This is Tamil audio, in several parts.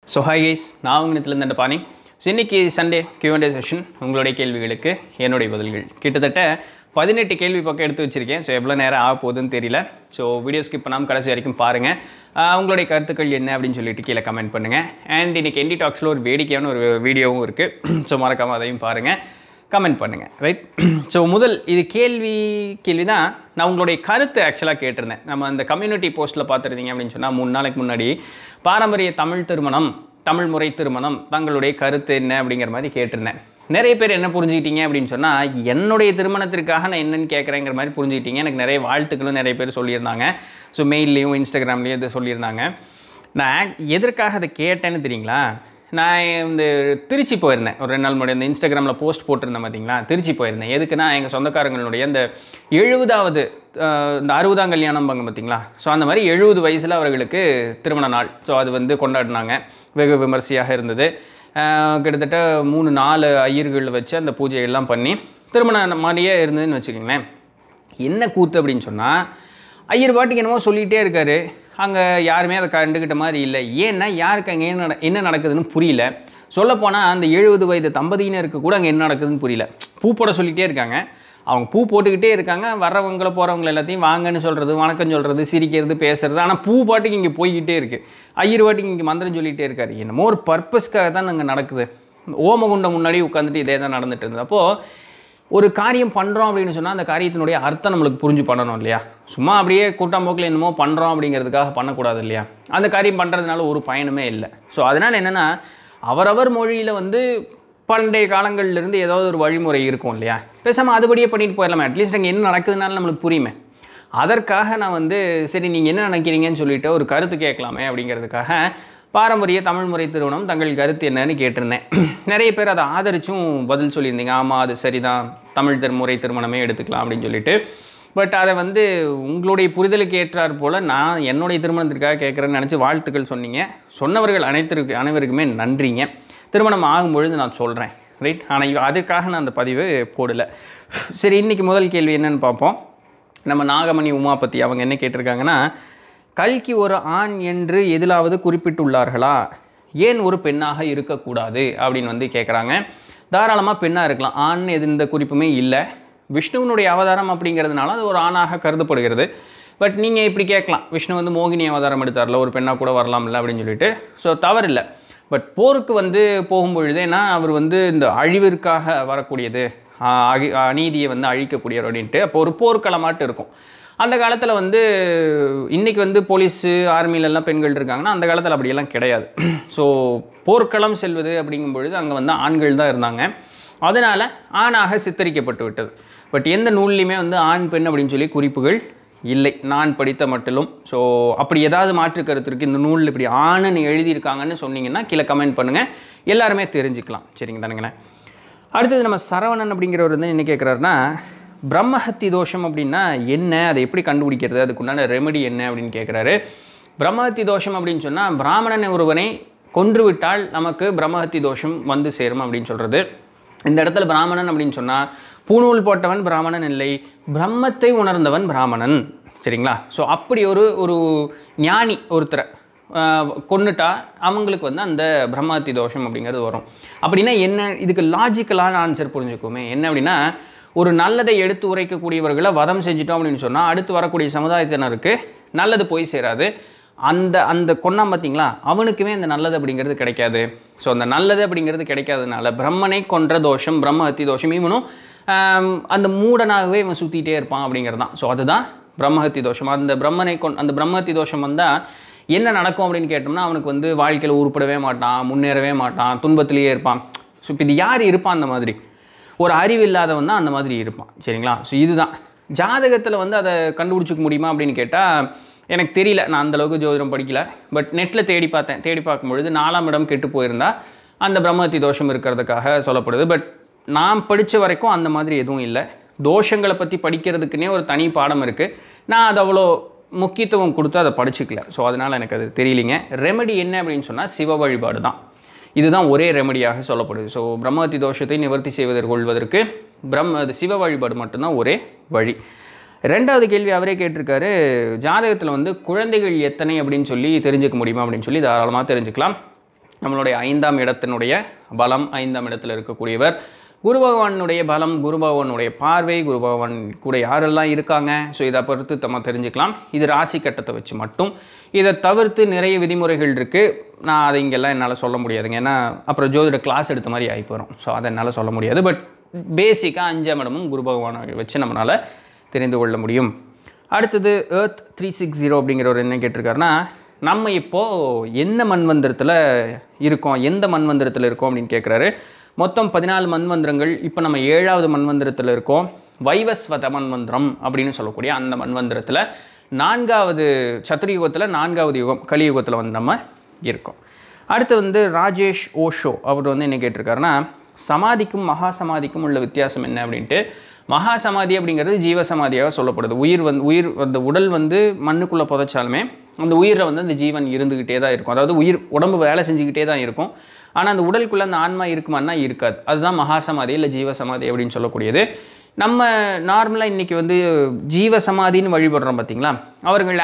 ஸோ ஹாய் கைஸ் நான் உங்கள்கிட்டலேருந்து அந்த பாணி ஸோ இன்றைக்கி சண்டே Q&A செஷன் உங்களுடைய கேள்விகளுக்கு என்னுடைய பதில்கள் கிட்டத்தட்ட பதினெட்டு கேள்வி பக்கம் எடுத்து வச்சுருக்கேன் ஸோ எவ்வளோ நேரம் ஆக போகுதுன்னு தெரியல ஸோ வீடியோ ஸ்கிப் பண்ணாமல் கடைசி வரைக்கும் பாருங்கள் ஆஹ் உங்களுடைய கருத்துக்கள் என்ன அப்படின்னு சொல்லிட்டு கீழே கமெண்ட் பண்ணுங்கள் அண்ட் இன்றைக்கி என்டி டாக்ஸில் ஒரு வேடிக்கையான ஒரு வீடியோவும் இருக்குது ஸோ மறக்காமல் அதையும் பாருங்கள் கமெண்ட் பண்ணுங்கள் ரைட் ஸோ முதல் இது கேள்வி கேள்வி தான் நான் உங்களுடைய கருத்து ஆக்சுவலாக கேட்டிருந்தேன் நம்ம அந்த கம்யூனிட்டி போஸ்ட்டில் பார்த்துருந்தீங்க அப்படின்னு சொன்னால் மூணு நாளைக்கு முன்னாடி பாரம்பரிய தமிழ் திருமணம் தமிழ் முறை திருமணம் தங்களுடைய கருத்து என்ன அப்படிங்கிற மாதிரி கேட்டிருந்தேன் நிறைய பேர் என்ன புரிஞ்சுக்கிட்டீங்க அப்படின்னு சொன்னால் என்னுடைய திருமணத்திற்காக நான் என்னன்னு கேட்குறேங்கிற மாதிரி புரிஞ்சுக்கிட்டீங்க எனக்கு நிறைய வாழ்த்துக்களும் நிறைய பேர் சொல்லியிருந்தாங்க ஸோ மெயில்லையும் இன்ஸ்டாகிராம்லேயும் இது சொல்லியிருந்தாங்க நான் ஆக்- எதற்காக அதை கேட்டேன்னு தெரியுங்களா நான் இந்த திருச்சி போயிருந்தேன் ஒரு ரெண்டு நாள் முன்னாடி இந்த இன்ஸ்டாகிராமில் போஸ்ட் போட்டிருந்தேன் பார்த்தீங்களா திருச்சி போயிருந்தேன் எதுக்குன்னா எங்கள் சொந்தக்காரங்களுடைய இந்த எழுபதாவது இந்த அறுபதாம் கல்யாணம் பாங்க பார்த்தீங்களா ஸோ அந்த மாதிரி எழுபது வயசில் அவர்களுக்கு திருமண நாள் ஸோ அது வந்து கொண்டாடினாங்க வெகு விமர்சையாக இருந்தது ஆஹ் கிட்டத்தட்ட மூணு நாலு ஐயர்கள் வச்சு அந்த பூஜையெல்லாம் பண்ணி திருமணம் மாதிரியே இருந்ததுன்னு வச்சுக்கோங்களேன் என்ன கூத்து அப்படின்னு சொன்னால் ஐயர் பாட்டுக்கு என்னமோ சொல்லிகிட்டே இருக்காரு அங்கே யாருமே அதை கண்டுக்கிட்ட மாதிரி இல்லை ஏன்னா யாருக்கு அங்கே என்ன நட- என்ன நடக்குதுன்னு புரியல சொல்லப்போனால் அந்த எழுபது வயது தம்பதியினருக்கு கூட அங்கே என்ன நடக்குதுன்னு புரியல பூ போட சொல்லிகிட்டே இருக்காங்க அவங்க பூ போட்டுக்கிட்டே இருக்காங்க வர்றவங்கள போகிறவங்க எல்லாத்தையும் வாங்கன்னு சொல்கிறது வணக்கம் சொல்கிறது சிரிக்கிறது பேசுறது ஆனால் பூ பாட்டுக்கு இங்கே போய்கிட்டே இருக்குது ஐயர் பாட்டுக்கு இங்கே மந்திரம் சொல்லிகிட்டே இருக்காரு என்னமோ ஒரு பர்பஸ்க்காக தான் அங்கே நடக்குது ஓமகுண்டம் முன்னாடி உட்காந்துட்டு இதே தான் நடந்துட்டு இருந்தது அப்போது ஒரு காரியம் பண்ணுறோம் அப்படின்னு சொன்னால் அந்த காரியத்தினுடைய அர்த்தம் நம்மளுக்கு புரிஞ்சு பண்ணணும் இல்லையா சும்மா அப்படியே கூட்டாம்போக்கில் என்னமோ பண்ணுறோம் அப்படிங்கிறதுக்காக பண்ணக்கூடாது இல்லையா அந்த காரியம் பண்ணுறதுனால ஒரு பயனுமே இல்லை ஸோ அதனால் என்னென்னா அவரவர் மொழியில் வந்து பண்டைய காலங்கள்ல இருந்து ஏதாவது ஒரு வழிமுறை இருக்கும் இல்லையா பேசாமல் அதுபடியே பண்ணிட்டு போயிடலாமே அட்லீஸ்ட் அங்கே என்ன நடக்குதுனால நம்மளுக்கு புரியுமே அதற்காக நான் வந்து சரி நீங்கள் என்ன நினைக்கிறீங்கன்னு சொல்லிட்டு ஒரு கருத்து கேட்கலாமே அப்படிங்கிறதுக்காக பாரம்பரிய தமிழ் முறை திருமணம் தங்கள் கருத்து என்னன்னு கேட்டிருந்தேன் நிறைய பேர் அதை ஆதரிச்சும் பதில் சொல்லியிருந்தீங்க ஆமாம் அது சரிதான் தமிழ் திரு முறை திருமணமே எடுத்துக்கலாம் அப்படின்னு சொல்லிட்டு பட் அதை வந்து உங்களுடைய புரிதலுக்கு ஏற்றாற் போல் நான் என்னுடைய திருமணத்திற்காக கேட்குறேன்னு நினச்சி வாழ்த்துக்கள் சொன்னீங்க சொன்னவர்கள் அனைத்திற்கு அனைவருக்குமே நன்றிங்க திருமணம் ஆகும்பொழுது நான் சொல்கிறேன் ரைட் ஆனால் அதுக்காக நான் அந்த பதிவு போடலை சரி இன்றைக்கி முதல் கேள்வி என்னன்னு பார்ப்போம் நம்ம நாகமணி உமாபதி அவங்க என்ன கேட்டிருக்காங்கன்னா கல்கி ஒரு ஆண் என்று எதிலாவது குறிப்பிட்டுள்ளார்களா ஏன் ஒரு பெண்ணாக இருக்கக்கூடாது அப்படின்னு வந்து கேட்குறாங்க தாராளமாக பெண்ணாக இருக்கலாம் ஆண் எந்த குறிப்புமே இல்லை விஷ்ணுவினுடைய அவதாரம் அப்படிங்கிறதுனால அது ஒரு ஆணாக கருதப்படுகிறது பட் நீங்கள் இப்படி கேட்கலாம் விஷ்ணு வந்து மோகினி அவதாரம் எடுத்தார்ல ஒரு பெண்ணாக கூட வரலாம்ல அப்படின்னு சொல்லிட்டு ஸோ தவறில்லை பட் போருக்கு வந்து போகும்பொழுது ஏன்னா அவர் வந்து இந்த அழிவிற்காக வரக்கூடியது ஆஹ் அகி- அநீதியை வந்து அழிக்கக்கூடியவர் அப்படின்ட்டு அப்போ ஒரு போர்க்களமாட்டு இருக்கும் அந்த காலத்தில் வந்து இன்றைக்கி வந்து போலீஸு ஆர்மிலெல்லாம் பெண்கள் இருக்காங்கன்னா அந்த காலத்தில் அப்படியெல்லாம் கிடையாது ஸோ போர்க்களம் செல்வது அப்படிங்கும் பொழுது அங்கே வந்து ஆண்கள் தான் இருந்தாங்க அதனால் ஆணாக சித்தரிக்கப்பட்டு விட்டது பட் எந்த நூல்லையுமே வந்து ஆண் பெண் அப்படின்னு சொல்லி குறிப்புகள் இல்லை நான் படித்த மட்டிலும் ஸோ அப்படி ஏதாவது மாற்று கருத்து இருக்குது இந்த நூலில் இப்படி ஆணுன்னு எழுதியிருக்காங்கன்னு சொன்னீங்கன்னா கீழே கமெண்ட் பண்ணுங்கள் எல்லாருமே தெரிஞ்சுக்கலாம் சரிங்க தானுங்களேன் அடுத்தது நம்ம சரவணன் அப்படிங்கிறவர் வந்து என்ன கேட்குறாருன்னா பிரம்மஹத்தி தோஷம் அப்படின்னா என்ன அதை எப்படி கண்டுபிடிக்கிறது அதுக்குண்டான ரெமெடி என்ன அப்படின்னு கேட்குறாரு பிரம்மஹத்தி தோஷம் அப்படின்னு சொன்னால் பிராமணன் ஒருவனை கொன்றுவிட்டால் நமக்கு பிரம்மஹத்தி தோஷம் வந்து சேரும் அப்படின்னு சொல்கிறது இந்த இடத்துல பிராமணன் அப்படின்னு சொன்னால் பூணூல் போட்டவன் பிராமணன் இல்லை பிரம்மத்தை உணர்ந்தவன் பிராமணன் சரிங்களா ஸோ அப்படி ஒரு ஒரு ஞானி ஒருத்தரை ஆஹ் கொன்னுட்டா அவங்களுக்கு வந்து அந்த பிரம்மஹத்தி தோஷம் அப்படிங்கிறது வரும் அப்படின்னா என்ன இதுக்கு லாஜிக்கலான ஆன்சர் புரிஞ்சுக்குமே என்ன அப்படின்னா ஒரு நல்லதை எடுத்து உரைக்கக்கூடியவர்களை வதம் செஞ்சிட்டோம் அப்படின்னு சொன்னால் அடுத்து வரக்கூடிய சமுதாயத்தினருக்கு நல்லது போய் சேராது அந்த அந்த கொன்னான் பார்த்தீங்களா அவனுக்குமே அந்த நல்லது அப்படிங்கிறது கிடைக்காது ஸோ அந்த நல்லது அப்படிங்கிறது கிடைக்காதனால பிரம்மனை கொன்ற தோஷம் பிரம்மஹத்தி தோஷம் இவனும் ஆம், அந்த மூடனாகவே இவன் சுற்றிட்டே இருப்பான் அப்படிங்கிறது தான் ஸோ அதுதான் பிரம்மஹத்தி தோஷம் அந்த பிரம்மனை கொண் அந்த பிரம்மஹத்தி தோஷம் வந்தால் என்ன நடக்கும் அப்படின்னு கேட்டோம்னா அவனுக்கு வந்து வாழ்க்கையில் உருப்படவே மாட்டான் முன்னேறவே மாட்டான் துன்பத்திலேயே இருப்பான் ஸோ இப்போ இது யார் இருப்பான் அந்த மாதிரி ஒரு அறிவு இல்லாதவன் தான் அந்த மாதிரி இருப்பான் சரிங்களா ஸோ இதுதான் ஜாதகத்தில் வந்து அதை கண்டுபிடிச்சிக்க முடியுமா அப்படின்னு கேட்டால் எனக்கு தெரியல நான் அந்த அளவுக்கு ஜோதிடம் படிக்கல பட் நெட்டில் தேடி பார்த்தேன் தேடி பார்க்கும்பொழுது நாலாம் இடம் கெட்டு போயிருந்தா அந்த பிரம்மஹத்தி தோஷம் இருக்கிறதுக்காக சொல்லப்படுது பட் நான் படித்த வரைக்கும் அந்த மாதிரி எதுவும் இல்லை தோஷங்களை பற்றி படிக்கிறதுக்குன்னே ஒரு தனி பாடம் இருக்குது நான் அது அவ்வளோ முக்கியத்துவம் கொடுத்து அதை படிச்சுக்கல ஸோ அதனால் எனக்கு அது தெரியலிங்க ரெமெடி என்ன அப்படின்னு சொன்னால் சிவ வழிபாடு தான் இதுதான் ஒரே ரெமடியாக சொல்லப்படுது ஸோ பிரம்மஹத்தி தோஷத்தை நிவர்த்தி செய்வதற்கு கொள்வதற்கு பிரம்ம அது சிவ வழிபாடு மட்டும்தான் ஒரே வழி ரெண்டாவது கேள்வி அவரே கேட்டிருக்காரு ஜாதகத்தில் வந்து குழந்தைகள் எத்தனை அப்படின்னு சொல்லி தெரிஞ்சுக்க முடியுமா அப்படின்னு சொல்லி தாராளமாக தெரிஞ்சுக்கலாம் நம்மளுடைய ஐந்தாம் இடத்தினுடைய பலம் ஐந்தாம் இடத்துல இருக்கக்கூடியவர் குரு பகவானுடைய பலம் குரு பகவானுடைய பார்வை குரு பகவான் கூட யாரெல்லாம் இருக்காங்க ஸோ இதை பொறுத்து நம்ம தெரிஞ்சுக்கலாம் இது ராசி கட்டத்தை வச்சு மட்டும் இதை தவிர்த்து நிறைய விதிமுறைகள் இருக்குது நான் அதை இங்கெல்லாம் என்னால் சொல்ல முடியாதுங்க ஏன்னா அப்புறம் ஜோதிட கிளாஸ் எடுத்த மாதிரி ஆகி போயிடும் ஸோ அதை என்னால் சொல்ல முடியாது பட் பேசிக்காக அஞ்சாம் இடமும் குரு பகவானை வச்சு நம்மளால் தெரிந்து கொள்ள முடியும் அடுத்தது ஏர்த் த்ரீ சிக்ஸ் ஜீரோ அப்படிங்கிறவர் என்ன கேட்டிருக்காருன்னா நம்ம இப்போது என்ன மண்வந்திரத்தில் இருக்கோம் எந்த மண்வந்திரத்தில் இருக்கோம் அப்படின்னு கேட்குறாரு மொத்தம் பதினாலு மண்வந்திரங்கள் இப்போ நம்ம ஏழாவது மண்வந்திரத்தில் இருக்கோம் வைவஸ்வத மண்வந்திரம் அப்படின்னு சொல்லக்கூடிய அந்த மண்வந்திரத்தில் நான்காவது சத்துரயுகத்தில் நான்காவது யுகம் கலியுகத்தில் வந்து நம்ம இருக்கோம் அடுத்து வந்து ராஜேஷ் ஓஷோ அவர் வந்து என்ன கேட்டிருக்காருன்னா சமாதிக்கும் மகா சமாதிக்கும் உள்ள வித்தியாசம் என்ன அப்படின்ட்டு மகா சமாதி அப்படிங்கிறது ஜீவ சமாதியாக சொல்லப்படுது உயிர் வந்து உயிர் அந்த உடல் வந்து மண்ணுக்குள்ளே புதைச்சாலுமே அந்த உயிரில் வந்து அந்த ஜீவன் இருந்துக்கிட்டே தான் இருக்கும் அதாவது உயிர் உடம்பு வேலை செஞ்சுக்கிட்டே தான் இருக்கும் ஆனால் அந்த உடலுக்குள்ளே அந்த ஆன்மா இருக்குமான்னா இருக்காது அதுதான் மகா சமாதி இல்லை ஜீவ சமாதி அப்படின்னு சொல்லக்கூடியது நம்ம நார்மலாக இன்றைக்கி வந்து ஜீவ சமாதின்னு வழிபடுறோம் பார்த்தீங்களா அவர்கள்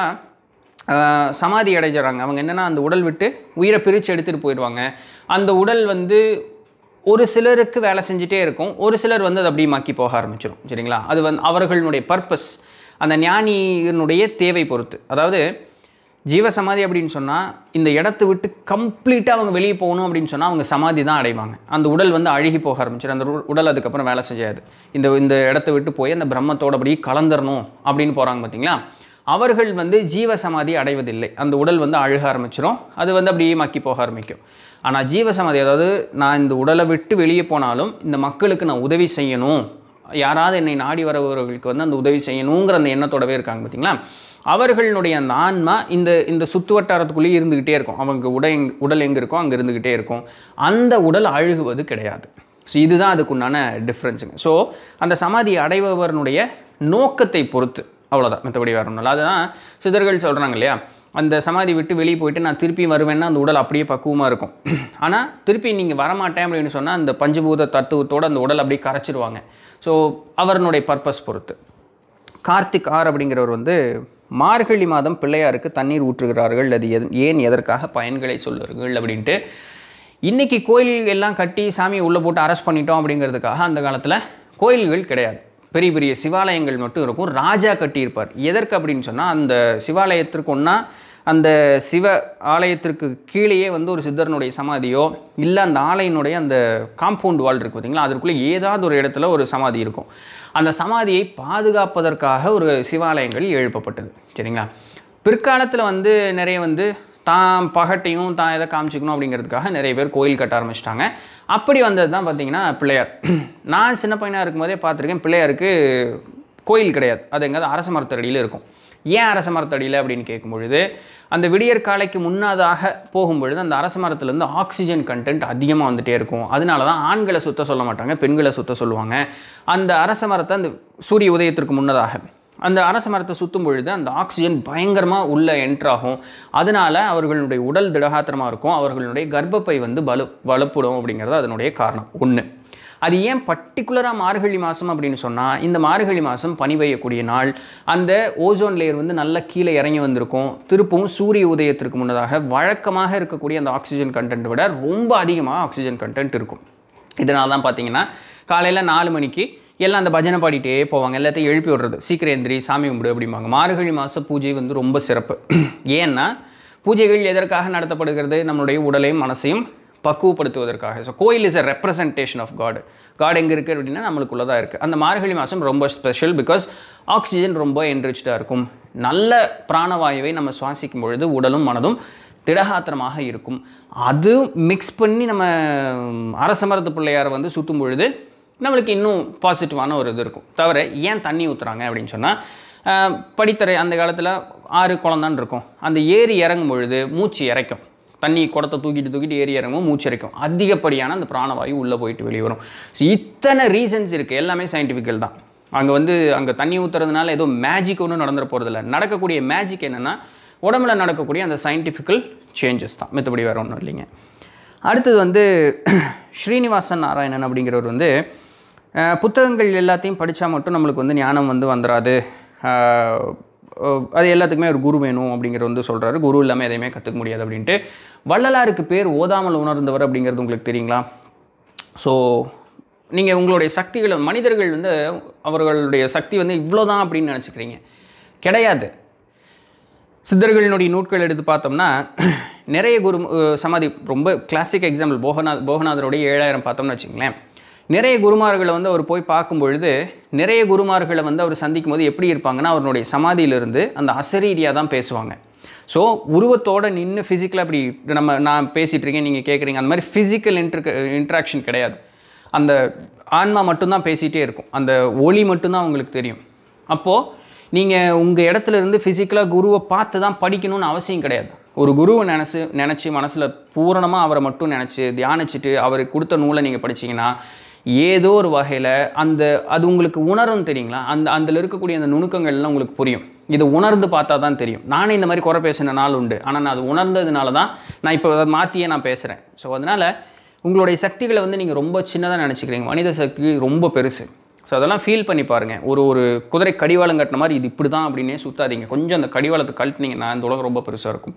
ஆக்சுவலாக சமாதி அடைஞ்சிடறாங்க அவங்க என்னென்னா அந்த உடல் விட்டு உயிரை பிரித்து எடுத்துகிட்டு போயிடுவாங்க அந்த உடல் வந்து ஒரு சிலருக்கு வேலை செஞ்சுட்டே இருக்கும் ஒரு சிலர் வந்து அது அப்படியே மக்கி போக ஆரம்பிச்சிடும் சரிங்களா அது வந்து அவர்களுடைய பர்பஸ் அந்த ஞானியினுடைய தேவை பொறுத்து அதாவது ஜீவசமாதி அப்படின்னு சொன்னால் இந்த இடத்த விட்டு கம்ப்ளீட்டாக அவங்க வெளியே போகணும் அப்படின்னு சொன்னால் அவங்க சமாதி தான் அடைவாங்க அந்த உடல் வந்து அழுகி போக ஆரம்பிச்சிடும் அந்த உ- உடல் அதுக்கப்புறம் வேலை செய்யாது இந்த இந்த இடத்த விட்டு போய் அந்த பிரம்மத்தோட அப்படியே கலந்துரணும் அப்படின்னு போகிறாங்க பார்த்தீங்களா அவர்கள் வந்து ஜீவ சமாதி அடைவதில்லை அந்த உடல் வந்து அழுக ஆரம்பிச்சிடும் அது வந்து அப்படியே மக்கி போக ஆரம்பிக்கும் ஆனால் ஜீவ சமாதி அதாவது நான் இந்த உடலை விட்டு வெளியே போனாலும் இந்த மக்களுக்கு நான் உதவி செய்யணும் யாராவது என்னை நாடி வரவர்களுக்கு வந்து அந்த உதவி செய்யணுங்கிற அந்த எண்ணத்தோடவே இருக்காங்க பார்த்தீங்களா அவர்களுடைய அந்த ஆன்மா இந்த இந்த சுற்று வட்டாரத்துக்குள்ளேயே இருந்துக்கிட்டே இருக்கும் அவங்க உடல் எங் உடல் எங்கே இருக்கோ அங்கே இருந்துக்கிட்டே இருக்கும் அந்த உடல் அழுகுவது கிடையாது ஸோ இதுதான் அதுக்குண்டான டிஃப்ரென்ஸுங்க ஸோ அந்த சமாதி அடைபவனுடைய நோக்கத்தை பொறுத்து அவ்வளோதான் மற்றபடி வேற ஒன்றும் இல்லை அதுதான் சிதர்கள் சொல்கிறாங்க இல்லையா அந்த சமாதி விட்டு வெளியே போயிட்டு நான் திருப்பி வருவேன்னா அந்த உடல் அப்படியே பக்குவமாக இருக்கும் ஆனால் திருப்பி நீங்கள் வரமாட்டேன் அப்படின்னு சொன்னால் அந்த பஞ்சபூத தத்துவத்தோட அந்த உடல் அப்படியே கரைச்சிருவாங்க ஸோ அவருடைய பர்பஸ் பொறுத்து கார்த்திக் ஆர் அப்படிங்கிறவர் வந்து மார்கழி மாதம் பிள்ளையாருக்கு தண்ணீர் ஊற்றுகிறார்கள் அது எது ஏன் எதற்காக பயன்களை சொல்லுவார்கள் அப்படின்ட்டு இன்றைக்கி கோயில் எல்லாம் கட்டி சாமியை உள்ளே போட்டு அரெஸ்ட் பண்ணிட்டோம் அப்படிங்கிறதுக்காக அந்த காலத்தில் கோயில்கள் கிடையாது பெரிய பெரிய சிவாலயங்கள் மட்டும் இருக்கும் ராஜா கட்டியிருப்பார் எதற்கு அப்படின்னு சொன்னால் அந்த சிவாலயத்திற்கு ஒன்றா அந்த சிவ ஆலயத்திற்கு கீழேயே வந்து ஒரு சித்தரனுடைய சமாதியோ இல்லை அந்த ஆலயனுடைய அந்த காம்பவுண்ட் வால் இருக்கு பார்த்தீங்களா அதற்குள்ளே ஏதாவது ஒரு இடத்துல ஒரு சமாதி இருக்கும் அந்த சமாதியை பாதுகாப்பதற்காக ஒரு சிவாலயங்கள் எழுப்பப்பட்டது சரிங்களா பிற்காலத்தில் வந்து நிறைய வந்து தான் பகட்டையும் தான் எதை காமிச்சிக்கணும் அப்படிங்கிறதுக்காக நிறைய பேர் கோயில் கட்ட ஆரம்பிச்சிட்டாங்க அப்படி வந்தது தான் பார்த்தீங்கன்னா பிள்ளையார் நான் சின்ன பையனாக இருக்கும்போதே பார்த்துருக்கேன் பிள்ளையாருக்கு கோயில் கிடையாது அது எங்கேயாவது அரச மரத்தடியில் இருக்கும் ஏன் அரச மரத்தடியில் அப்படின்னு கேட்கும் பொழுது அந்த விடியற் காலைக்கு முன்னதாக போகும்பொழுது அந்த அரச மரத்துலேருந்து ஆக்சிஜன் கண்டென்ட் அதிகமாக வந்துட்டே இருக்கும் அதனால தான் ஆண்களை சுத்த சொல்ல மாட்டாங்க பெண்களை சுத்த சொல்லுவாங்க அந்த அரச மரத்தை அந்த சூரிய உதயத்திற்கு முன்னதாக அந்த அரச மரத்தை சுற்றும் பொழுது அந்த ஆக்சிஜன் பயங்கரமாக உள்ளே என்ட்ராகும் அதனால அவர்களுடைய உடல் திடகாத்திரமாக இருக்கும் அவர்களுடைய கர்ப்பப்பை வந்து பலு வலுப்படும் அப்படிங்கிறது அதனுடைய காரணம் ஒன்று அது ஏன் பர்டிகுலராக மார்கழி மாதம் அப்படின்னு சொன்னால் இந்த மார்கழி மாதம் பனி பெய்யக்கூடிய நாள் அந்த ஓசோன் லேயர் வந்து நல்லா கீழே இறங்கி வந்திருக்கும் திருப்பவும் சூரிய உதயத்திற்கு முன்னதாக வழக்கமாக இருக்கக்கூடிய அந்த ஆக்சிஜன் கண்டென்ட் விட ரொம்ப அதிகமாக ஆக்சிஜன் கண்டென்ட் இருக்கும் இதனால தான் பார்த்தீங்கன்னா காலையில் நாலு மணிக்கு எல்லாம் அந்த பஜனை பாடிட்டே போவாங்க எல்லாத்தையும் எழுப்பி விடுறது சீக்கிரம் எந்திரி சாமி கும்பிடு அப்படிம்பாங்க மார்கழி மாத பூஜை வந்து ரொம்ப சிறப்பு ஏன்னா பூஜைகள் எதற்காக நடத்தப்படுகிறது நம்மளுடைய உடலையும் மனசையும் பக்குவப்படுத்துவதற்காக ஸோ கோயில் is a representation of God God எங்கே இருக்குது அப்படின்னா நம்மளுக்குள்ளே தான் இருக்குது அந்த மார்கழி மாதம் ரொம்ப ஸ்பெஷல் பிகாஸ் ஆக்சிஜன் ரொம்ப என்ரிச்டாக இருக்கும் நல்ல பிராணவாயுவை நம்ம சுவாசிக்கும் பொழுது உடலும் மனதும் திடகாத்திரமாக இருக்கும் அது மிக்ஸ் பண்ணி நம்ம அரச மரத்து பிள்ளையாரை வந்து சுற்றும் பொழுது நம்மளுக்கு இன்னும் பாசிட்டிவான ஒரு இது இருக்கும் தவிர ஏன் தண்ணி ஊற்றுறாங்க அப்படின்னு சொன்னால் படித்தரை அந்த காலத்தில் ஆறு குளம்தான் இருக்கும் அந்த ஏரி இறங்கும் பொழுது மூச்சு இறைக்கும் தண்ணி குடத்தை தூக்கிட்டு தூக்கிட்டு ஏறி இறங்கும் மூச்சு இறைக்கும் அதிகப்படியான அந்த பிராணவாயு உள்ளே போயிட்டு வெளியே வரும் ஸோ இத்தனை ரீசன்ஸ் இருக்குது எல்லாமே சயின்டிஃபிக்கல் தான் அங்கே வந்து அங்கே தண்ணி ஊற்றுறதுனால ஏதோ மேஜிக் ஒன்றும் நடந்துட போகிறதில்ல நடக்கக்கூடிய மேஜிக் என்னென்னா உடம்புல நடக்கக்கூடிய அந்த சயின்டிஃபிக்கல் சேஞ்சஸ் தான் மித்தபடி வேறு ஒன்றும் இல்லைங்க அடுத்தது வந்து ஸ்ரீனிவாசன் நாராயணன் அப்படிங்கிறவர் வந்து அஹ், புத்தகங்கள் எல்லாத்தையும் படித்தா மட்டும் நம்மளுக்கு வந்து ஞானம் வந்து வந்துடாது அஹ், அஹ், அது எல்லாத்துக்குமே ஒரு குரு வேணும் அப்படிங்கிறது வந்து சொல்கிறாரு குரு இல்லாமல் எதையுமே கற்றுக்க முடியாது அப்படின்ட்டு வள்ளலாருக்கு பேர் ஓதாமல் உணர்ந்தவர் அப்படிங்கிறது உங்களுக்கு தெரியுங்களா ஸோ நீங்கள் உங்களுடைய சக்திகளை மனிதர்கள் வந்து அவர்களுடைய சக்தி வந்து இவ்வளோதான் அப்படின்னு நினச்சிக்கிறீங்க கிடையாது சித்தர்களினுடைய நூட்கள் எடுத்து பார்த்தோம்னா நிறைய குரு அஹ், சமாதி ரொம்ப கிளாசிக் எக்ஸாம்பிள் போகநாத் போகநாதருடைய ஏழாயிரம் பார்த்தோம்னு வச்சுங்களேன் நிறைய குருமார்களை வந்து அவர் போய் பார்க்கும் பொழுது நிறைய குருமார்களை வந்து அவர் சந்திக்கும் போது எப்படி இருப்பாங்கன்னா அவருடைய சமாதியிலிருந்து அந்த அசரீதியாக தான் பேசுவாங்க ஸோ உருவத்தோட நின்று ஃபிசிக்கலாக அப்படி நம்ம நான் பேசிகிட்டு இருக்கேன் நீங்கள் கேட்குறீங்க அந்த மாதிரி ஃபிசிக்கல் இன்ட்ரு இன்ட்ராக்ஷன் கிடையாது அந்த ஆன்மா மட்டும்தான் பேசிகிட்டே இருக்கும் அந்த ஒளி மட்டும்தான் உங்களுக்கு தெரியும் அப்போது நீங்கள் உங்கள் இடத்துல இருந்து ஃபிசிக்கலாக குருவை பார்த்து தான் படிக்கணும்னு அவசியம் கிடையாது ஒரு குருவை நினச்சி நினச்சி மனசில் பூரணமாக அவரை மட்டும் நினச்சி தியானிச்சுட்டு அவருக்கு கொடுத்த நூலை நீங்கள் படிச்சீங்கன்னா ஏதோ ஒரு வகையில் அந்த அது உங்களுக்கு உணரும் தெரியுங்களா அந்த அதில் இருக்கக்கூடிய அந்த நுணுக்கங்கள்லாம் உங்களுக்கு புரியும் இது உணர்ந்து பார்த்தா தான் தெரியும் நானே இந்த மாதிரி குறை பேசின நாள் உண்டு ஆனால் நான் அது உணர்ந்ததுனால தான் நான் இப்போ அதை மாற்றியே நான் பேசுகிறேன் ஸோ அதனால் உங்களுடைய சக்திகளை வந்து நீங்கள் ரொம்ப சின்னதாக நினச்சிக்கிறீங்க மனித சக்தி ரொம்ப பெருசு ஸோ அதெல்லாம் ஃபீல் பண்ணி பாருங்கள் ஒரு ஒரு குதிரை கடிவாளம் கட்டின மாதிரி இது இப்படி தான் அப்படின்னே சுத்தாதீங்க கொஞ்சம் அந்த கடிவாளத்தை கழட்டினீங்கன்னா இந்த உலகம் ரொம்ப பெருசாக இருக்கும்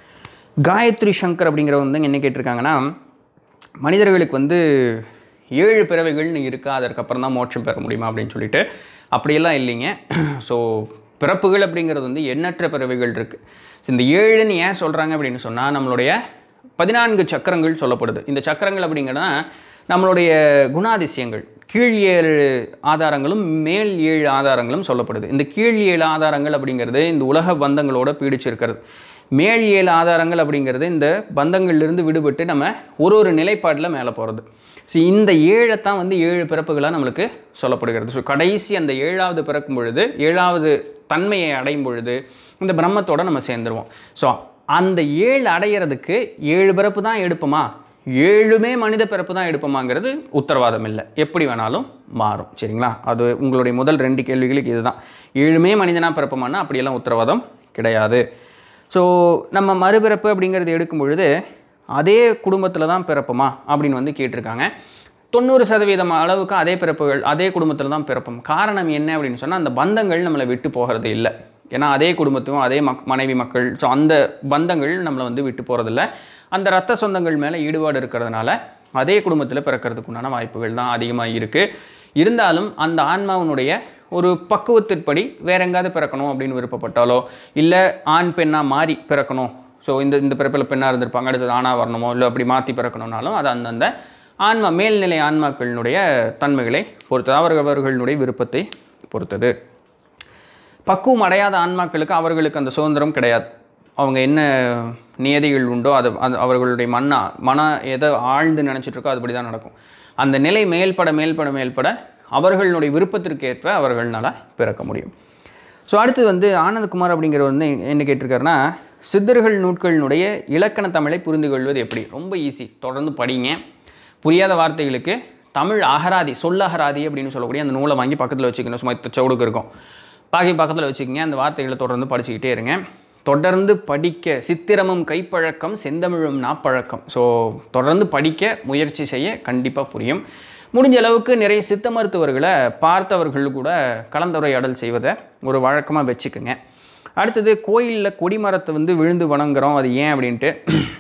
காயத்ரி சங்கர் அப்படிங்கிறவங்க வந்து என்ன கேட்டிருக்காங்கன்னா மனிதர்களுக்கு வந்து ஏழு பிறவைகள்னு இருக்கா அதற்கப்புறம் தான் மோட்சம் பெற முடியுமா அப்படின்னு சொல்லிட்டு அப்படியெல்லாம் இல்லைங்க ஸோ பிறப்புகள் அப்படிங்கிறது வந்து எண்ணற்ற பிறவைகள் இருக்குது ஸோ இந்த ஏழுன்னு ஏன் சொல்கிறாங்க அப்படின்னு சொன்னால் நம்மளுடைய பதினான்கு சக்கரங்கள் சொல்லப்படுது இந்த சக்கரங்கள் அப்படிங்கிறதா நம்மளுடைய குணாதிசயங்கள் கீழ் ஏழு ஆதாரங்களும் மேல் ஏழு ஆதாரங்களும் சொல்லப்படுது இந்த கீழ் ஏழு ஆதாரங்கள் அப்படிங்கிறது இந்த உலக பந்தங்களோட பீடிச்சிருக்கிறது மேல் ஏழு ஆதாரங்கள் அப்படிங்கிறது இந்த பந்தங்கள்லேருந்து விடுபட்டு நம்ம ஒரு ஒரு நிலைப்பாட்டில் மேலே போகிறது ஸோ இந்த ஏழைத்தான் வந்து ஏழு பிறப்புகளாக நம்மளுக்கு சொல்லப்படுகிறது ஸோ கடைசி அந்த ஏழாவது பிறக்கும் பொழுது ஏழாவது தன்மையை அடையும் பொழுது இந்த பிரம்மத்தோட நம்ம சேர்ந்துருவோம் ஸோ அந்த ஏழு அடையிறதுக்கு ஏழு பிறப்பு தான் எடுப்போமா ஏழுமே மனித பிறப்பு தான் எடுப்போமாங்கிறது உத்தரவாதம் இல்லை எப்படி வேணாலும் மாறும் சரிங்களா அது உங்களுடைய முதல் ரெண்டு கேள்விகளுக்கு இதுதான் ஏழுமே மனிதனாக பிறப்போமானா அப்படியெல்லாம் உத்தரவாதம் கிடையாது ஸோ நம்ம மறுபிறப்பு அப்படிங்கிறது எடுக்கும் பொழுது அதே குடும்பத்தில் தான் பிறப்போமா அப்படின்னு வந்து கேட்டிருக்காங்க தொண்ணூறு சதவீதம் அளவுக்கு அதே பிறப்புகள் அதே குடும்பத்தில் தான் பிறப்போம் காரணம் என்ன அப்படின்னு சொன்னால் அந்த பந்தங்கள் நம்மளை விட்டு போகிறது இல்லை ஏன்னா அதே குடும்பத்துக்கும் அதே மக் மனைவி மக்கள் ஸோ அந்த பந்தங்கள் நம்மளை வந்து விட்டு போகிறதில்ல அந்த ரத்த சொந்தங்கள் மேலே ஈடுபாடு இருக்கிறதுனால அதே குடும்பத்தில் பிறக்கிறதுக்கு உண்டான வாய்ப்புகள் தான் அதிகமாக இருக்குது இருந்தாலும் அந்த ஆன்மாவினுடைய ஒரு பக்குவத்திற்படி வேற எங்காவது பிறக்கணும் அப்படின்னு விருப்பப்பட்டாலோ இல்லை ஆண் பெண்ணாக மாறி பிறக்கணும் ஸோ இந்த இந்த பிறப்பில் பெண்ணாக இருந்திருப்பாங்க அடுத்தது ஆணாக வரணுமோ இல்லை அப்படி மாற்றி பிறக்கணும்னாலும் அது அந்தந்த ஆன்மா மேல்நிலை ஆன்மாக்களினுடைய தன்மைகளை பொறுத்தது அவரவர்களுடைய விருப்பத்தை பொறுத்தது பக்குவம் அடையாத ஆன்மாக்களுக்கு அவர்களுக்கு அந்த சுதந்திரம் கிடையாது அவங்க என்ன நியதிகள் உண்டோ அது அது அவர்களுடைய மண்ணா மன எதை ஆழ்ந்து நினச்சிட்டு இருக்கோ அதுபடி தான் நடக்கும் அந்த நிலை மேல்பட மேல்பட மேல்பட அவர்களுடைய விருப்பத்திற்கு ஏற்ப அவர்களால் பிறக்க முடியும் ஸோ அடுத்து வந்து ஆனந்தகுமார் அப்படிங்கிறவர் வந்து என்ன கேட்டிருக்காருன்னா சித்தர்கள் நூட்களினுடைய இலக்கண தமிழை புரிந்து கொள்வது எப்படி ரொம்ப ஈஸி தொடர்ந்து படிங்க புரியாத வார்த்தைகளுக்கு தமிழ் அகராதி சொல்லகராதி அப்படின்னு சொல்லக்கூடிய அந்த நூலை வாங்கி பக்கத்தில் வச்சுக்கணும் சும்மா இத்த சவுடுக்கு இருக்கும் பாக்கி பக்கத்தில் வச்சுக்கோங்க அந்த வார்த்தைகளை தொடர்ந்து படிச்சுக்கிட்டே இருங்க தொடர்ந்து படிக்க சித்திரமும் கைப்பழக்கம் செந்தமிழும் நாப்பழக்கம் ஸோ தொடர்ந்து படிக்க முயற்சி செய்ய கண்டிப்பாக புரியும் முடிஞ்ச அளவுக்கு நிறைய சித்த மருத்துவர்களை பார்த்தவர்கள் கூட கலந்துரையாடல் செய்வதை ஒரு வழக்கமாக வச்சுக்கோங்க அடுத்தது கோயிலில் கொடிமரத்தை வந்து விழுந்து வணங்குறோம் அது ஏன் அப்படின்ட்டு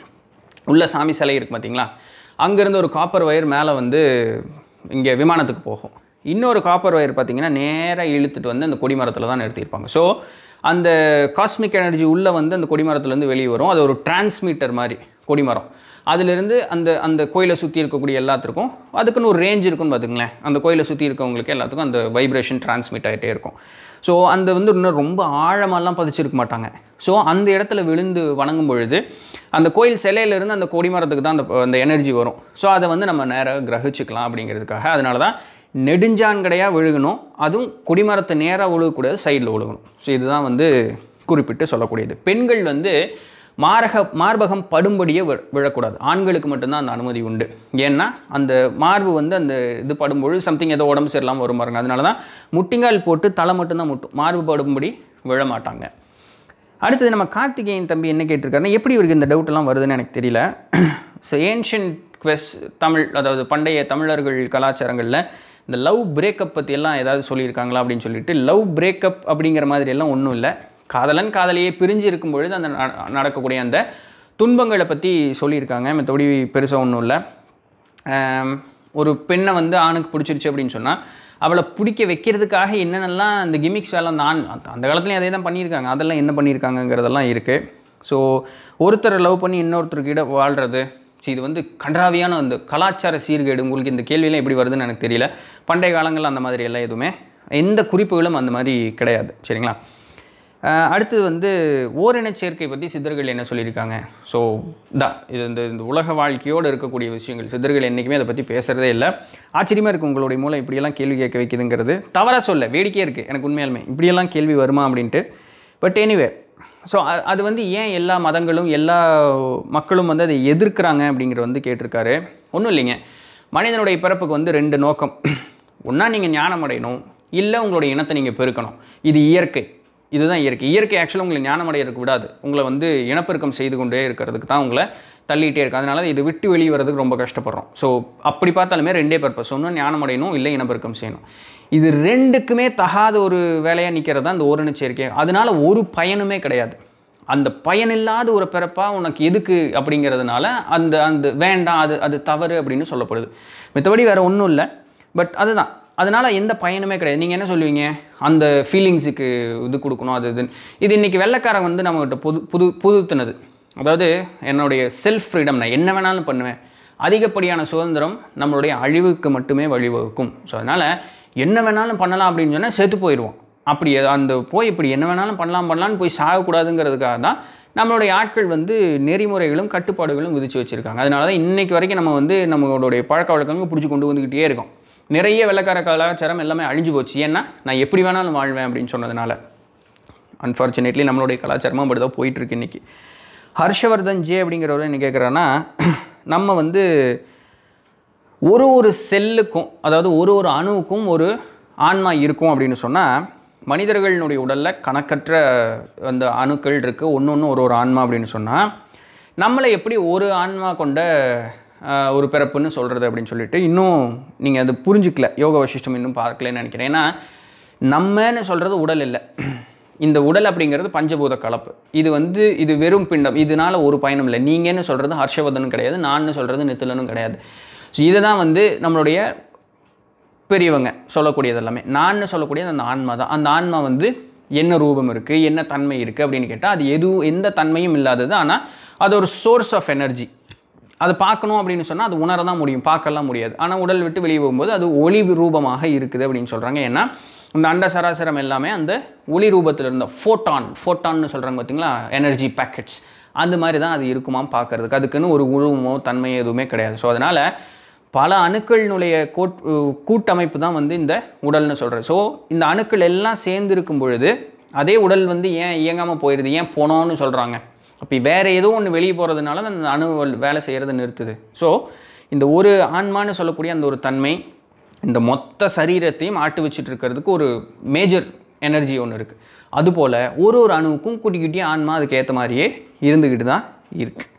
உள்ள சாமி சிலை இருக்கு பார்த்தீங்களா அங்கேருந்து ஒரு காப்பர் ஒயர் மேலே வந்து இங்கே விமானத்துக்கு போகும் இன்னொரு காப்பர் ஒயர் பார்த்தீங்கன்னா நேராக இழுத்துட்டு வந்து அந்த கொடிமரத்தில் தான் நிறுத்தியிருப்பாங்க ஸோ அந்த காஸ்மிக் எனர்ஜி உள்ளே வந்து அந்த கொடிமரத்துலேருந்து வெளியே வரும் அது ஒரு டிரான்ஸ்மிட்டர் மாதிரி கொடிமரம் அதிலிருந்து அந்த அந்த கோயிலை சுற்றி இருக்கக்கூடிய எல்லாத்துக்கும் அதுக்குன்னு ஒரு ரேஞ்ச் இருக்குன்னு பார்த்துங்களேன் அந்த கோயிலை சுற்றி இருக்கவங்களுக்கு எல்லாத்துக்கும் அந்த வைப்ரேஷன் டிரான்ஸ்மிட் ஆகிட்டே இருக்கும் ஸோ அந்த வந்து இன்னும் ரொம்ப ஆழமாலாம் பதிச்சிருக்க மாட்டாங்க ஸோ அந்த இடத்துல விழுந்து வணங்கும் பொழுது அந்த கோயில் சிலையிலேருந்து அந்த கொடிமரத்துக்கு தான் அந்த அந்த எனர்ஜி வரும் ஸோ அதை வந்து நம்ம நேராக கிரகிச்சுக்கலாம் அப்படிங்கிறதுக்காக அதனால தான் நெடுஞ்சான்கடையாக விழுகணும் அதுவும் கொடிமரத்தை நேராக விழுகக்கூடாது சைடில் விழுகணும் ஸோ இதுதான் வந்து குறிப்பிட்டு சொல்லக்கூடியது பெண்கள் வந்து மாரக மார்பகம் படும்படியே வி- விழக்கூடாது ஆண்களுக்கு மட்டும்தான் அந்த அனுமதி உண்டு ஏன்னா அந்த மார்பு வந்து அந்த இது படும்பொழுது சம்திங் ஏதோ உடம்பு சரியில்லாமல் வரும் பாருங்க அதனால தான் முட்டிங்கால் போட்டு தலை மட்டும்தான் முட்டும் மார்பு படும்படி விழ மாட்டாங்க அடுத்தது நம்ம கார்த்திகேயன் தம்பி என்ன கேட்டிருக்காருன்னா எப்படி இவருக்கு இந்த டவுட்டெல்லாம் வருதுன்னு எனக்கு தெரியல ஸோ ஏன்ஷியன்ட் குவெஸ் தமிழ் அதாவது பண்டைய தமிழர்கள் கலாச்சாரங்களில் இந்த லவ் பிரேக்கப் பற்றியெல்லாம் ஏதாவது சொல்லியிருக்காங்களா அப்படின்னு சொல்லிட்டு லவ் பிரேக்கப் அப்படிங்கிற மாதிரி எல்லாம் ஒன்றும் இல்லை காதலன் காதலியே பிரிஞ்சு இருக்கும் பொழுது அந்த ந- நடக்கக்கூடிய அந்த துன்பங்களை பற்றி சொல்லியிருக்காங்க மற்றபடி பெருசாக ஒன்றும் இல்லை ஆம், ஒரு பெண்ணை வந்து ஆணுக்கு பிடிச்சிருச்சு அப்படின்னு சொன்னால் அவளை பிடிக்க வைக்கிறதுக்காக என்னென்னலாம் அந்த கிமிக்ஸ் வேலை அந்த ஆண் அந்த- அந்த காலத்துலேயும் அதே தான் பண்ணியிருக்காங்க அதெல்லாம் என்ன பண்ணியிருக்காங்கங்கிறதெல்லாம் இருக்குது ஸோ ஒருத்தரை லவ் பண்ணி இன்னொருத்தர்கிட்ட வாழ்கிறது ஸோ இது வந்து கன்றாவியான அந்த கலாச்சார சீர்கேடு உங்களுக்கு இந்த கேள்வியெல்லாம் எப்படி வருதுன்னு எனக்கு தெரியல பண்டைய காலங்களில் அந்த மாதிரி எல்லாம் எதுவுமே எந்த குறிப்புகளும் அந்த மாதிரி கிடையாது சரிங்களா அஹ் அடுத்தது வந்து ஓரினச் சேர்க்கை பற்றி சித்தர்கள் என்ன சொல்லியிருக்காங்க ஸோ தான் இது இந்த இந்த உலக வாழ்க்கையோடு இருக்கக்கூடிய விஷயங்கள் சித்தர்கள் என்றைக்குமே அதை பற்றி பேசுகிறதே இல்லை ஆச்சரியமாக இருக்குது உங்களுடைய மூலம் இப்படியெல்லாம் கேள்வி கேட்க வைக்குதுங்கிறது தவறாக சொல்ல வேடிக்கையாக இருக்குது எனக்கு உண்மையாலுமே இப்படியெல்லாம் கேள்வி வருமா அப்படின்ட்டு பட் எனிவே ஸோ அது வந்து ஏன் எல்லா மதங்களும் எல்லா மக்களும் வந்து அதை எதிர்க்கிறாங்க அப்படிங்கிறது வந்து கேட்டிருக்காரு ஒன்றும் இல்லைங்க மனிதனுடைய பிறப்புக்கு வந்து ரெண்டு நோக்கம் ஒன்றா நீங்கள் ஞானம் அடையணும் இல்லை உங்களுடைய இனத்தை நீங்கள் பெருக்கணும் இது இயற்கை இதுதான் இயற்கை இயற்கை ஆக்சுவலாக உங்களை ஞானம் அடையிறதுக்கு விடாது உங்களை வந்து இனப்பெருக்கம் செய்து கொண்டே இருக்கிறதுக்கு தான் உங்களை தள்ளிகிட்டே இருக்கு அதனால இது விட்டு வெளியே வரதுக்கு ரொம்ப கஷ்டப்படுறோம் ஸோ அப்படி பார்த்தாலுமே ரெண்டே பர்பஸ் ஒன்று ஞானம் அடையணும் இல்லை இனப்பெருக்கம் செய்யணும் இது ரெண்டுக்குமே தகாத ஒரு வேலையாக நிற்கிறது தான் இந்த ஓரணு சேர்க்கை அதனால ஒரு பயனுமே கிடையாது அந்த பயனில்லாத ஒரு பிறப்பா உனக்கு எதுக்கு அப்படிங்கிறதுனால அந்த அந்த வேண்டாம் அது அது தவறு அப்படின்னு சொல்லப்படுது மற்றபடி வேற ஒன்றும் இல்லை பட் அதுதான் அதனால எந்த பயனுமே கிடையாது நீங்கள் என்ன சொல்லுவீங்க அந்த ஃபீலிங்ஸுக்கு இது கொடுக்கணும் அது இதுன்னு இது இன்னைக்கு வெள்ளைக்காரன் வந்து நம்மகிட்ட புது புது புதுத்துனது அதாவது என்னுடைய செல்ஃப் ஃப்ரீடம் நான் என்ன வேணாலும் பண்ணுவேன் அதிகப்படியான சுதந்திரம் நம்மளுடைய அழிவுக்கு மட்டுமே வழிவகுக்கும் ஸோ அதனால் என்ன வேணாலும் பண்ணலாம் அப்படின்னு சொன்னால் செத்து போயிடுவோம் அப்படி அந்த போய் இப்படி என்ன வேணாலும் பண்ணலாம் பண்ணலாம்னு போய் சாகக்கூடாதுங்கிறதுக்காக தான் நம்மளுடைய ஆட்கள் வந்து நெறிமுறைகளும் கட்டுப்பாடுகளும் விதிச்சு வச்சுருக்காங்க அதனால தான் இன்னைக்கு வரைக்கும் நம்ம வந்து நம்மளுடைய பழக்க வழக்கங்கள் பிடிச்சி கொண்டு வந்துக்கிட்டே இருக்கோம் நிறைய வெள்ளக்கார கலாச்சாரம் எல்லாமே அழிஞ்சு போச்சு ஏன்னா நான் எப்படி வேணாலும் வாழ்வேன் அப்படின்னு சொன்னதுனால அன்ஃபார்ச்சுனேட்லி நம்மளுடைய கலாச்சாரமும் அப்படி தான் போயிட்டுருக்கு இன்றைக்கி ஹர்ஷவர்தன் ஜே அப்படிங்கிறவர் என்ன கேட்குறான்னா நம்ம வந்து ஒரு ஒரு செல்லுக்கும் அதாவது ஒரு ஒரு அணுவுக்கும் ஒரு ஆன்மா இருக்கும் அப்படின்னு சொன்னால் மனிதர்களினுடைய உடலில் கணக்கற்ற அந்த அணுக்கள் இருக்குது ஒன்று ஒன்று ஒரு ஒரு ஆன்மா அப்படின்னு சொன்னால் நம்மளை எப்படி ஒரு ஆன்மா கொண்ட ஆஹ், ஒரு பிறப்புன்னு சொல்கிறது அப்படின்னு சொல்லிட்டு இன்னும் நீங்கள் அது புரிஞ்சுக்கல யோக வசிஷ்டம் இன்னும் பார்க்கலன்னு நினைக்கிறேன் ஏன்னா நம்மன்னு சொல்கிறது உடல் இல்லை இந்த உடல் அப்படிங்கிறது பஞ்சபூத கலப்பு இது வந்து இது வெறும் பிண்டம் இதனால ஒரு பயனும் இல்லை நீங்கன்னு சொல்கிறது ஹர்ஷவர்தனும் கிடையாது நான் சொல்கிறது நித்திலனும் கிடையாது ஸோ இதை தான் வந்து நம்மளுடைய பெரியவங்க சொல்லக்கூடியது எல்லாமே நான் சொல்லக்கூடியது அந்த ஆன்மா தான் அந்த ஆன்மா வந்து என்ன ரூபம் இருக்குது என்ன தன்மை இருக்குது அப்படின்னு கேட்டால் அது எதுவும் எந்த தன்மையும் இல்லாதது ஆனால் அது ஒரு சோர்ஸ் ஆஃப் எனர்ஜி அது பார்க்கணும் அப்படின்னு சொன்னால் அது உணர தான் முடியும் பார்க்கலாம் முடியாது ஆனால் உடல் விட்டு வெளியே போகும்போது அது ஒளி ரூபமாக இருக்குது அப்படின்னு சொல்கிறாங்க ஏன்னா இந்த அண்ட சராசரம் எல்லாமே அந்த ஒளி ரூபத்தில் இருந்த ஃபோட்டான் ஃபோட்டான்னு சொல்கிறாங்க பார்த்தீங்களா எனர்ஜி பேக்கெட்ஸ் அந்த மாதிரி தான் அது இருக்குமாம் பார்க்கறதுக்கு அதுக்குன்னு ஒரு உருவமோ தன்மையோ எதுவுமே கிடையாது ஸோ அதனால் பல அணுக்களினுடைய கோட் கூட்டமைப்பு தான் வந்து இந்த உடல்னு சொல்கிறேன் ஸோ இந்த அணுக்கள் எல்லாம் சேர்ந்து இருக்கும் பொழுது அதே உடல் வந்து ஏன் இயங்காமல் போயிடுது ஏன் போனோன்னு சொல்கிறாங்க அப்போ வேறு ஏதோ ஒன்று வெளியே போகிறதுனால தான் அந்த அணு வேலை செய்கிறத நிறுத்துது ஸோ இந்த ஒரு ஆன்மான்னு சொல்லக்கூடிய அந்த ஒரு தன்மை இந்த மொத்த சரீரத்தையும் ஆட்டு வச்சுட்டு இருக்கிறதுக்கு ஒரு மேஜர் எனர்ஜி ஒன்று இருக்குது அதுபோல் ஒரு ஒரு அணுவுக்கும் குட்டி குட்டி ஆன்மா அதுக்கு ஏற்ற மாதிரியே இருந்துக்கிட்டு தான் இருக்குது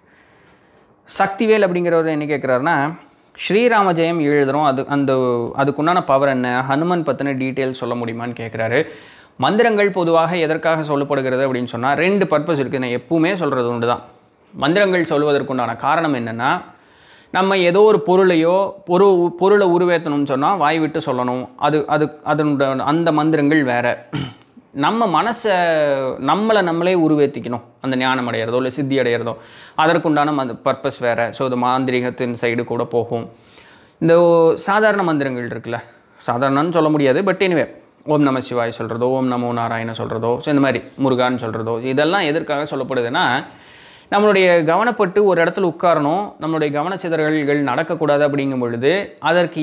சக்திவேல் அப்படிங்கிறவர் என்ன கேட்குறாருன்னா ஸ்ரீராம ஜெயம் எழுதுகிறோம் அது அந்த அதுக்குண்டான பவர் என்ன ஹனுமன் பற்றின டீட்டெயில் சொல்ல முடியுமான்னு கேட்குறாரு மந்திரங்கள் பொதுவாக எதற்காக சொல்லப்படுகிறது அப்படின்னு சொன்னால் ரெண்டு பர்பஸ் இருக்குது நான் எப்பவுமே சொல்கிறது உண்டு தான் மந்திரங்கள் சொல்வதற்குண்டான காரணம் என்னென்னா நம்ம ஏதோ ஒரு பொருளையோ ஒரு பொருளை உருவேற்றணும்னு சொன்னால் வாய் விட்டு சொல்லணும் அது அது அதனோட அந்த மந்திரங்கள் வேறு நம்ம மனசை நம்மளை நம்மளே உருவேற்றிக்கணும் அந்த ஞானம் அடையிறதோ இல்லை சித்தி அடையிறதோ அதற்குண்டான மந்த பர்பஸ் வேறு ஸோ இது மாந்திரிகத்தின் சைடு கூட போகும் இந்த சாதாரண மந்திரங்கள் இருக்குல்ல சாதாரணன்னு சொல்ல முடியாது பட் எனிவே ஓம் நம சிவாய் சொல்கிறதோ ஓம் நமோ நாராயண சொல்கிறதோ ஸோ இந்த மாதிரி முருகான்னு சொல்கிறதோ இதெல்லாம் எதற்காக சொல்லப்படுதுன்னா நம்மளுடைய கவனப்பட்டு ஒரு இடத்துல உட்காரணும் நம்மளுடைய கவனச்சிதறல்கள் நடக்கக்கூடாது அப்படிங்கும் பொழுது அதற்கு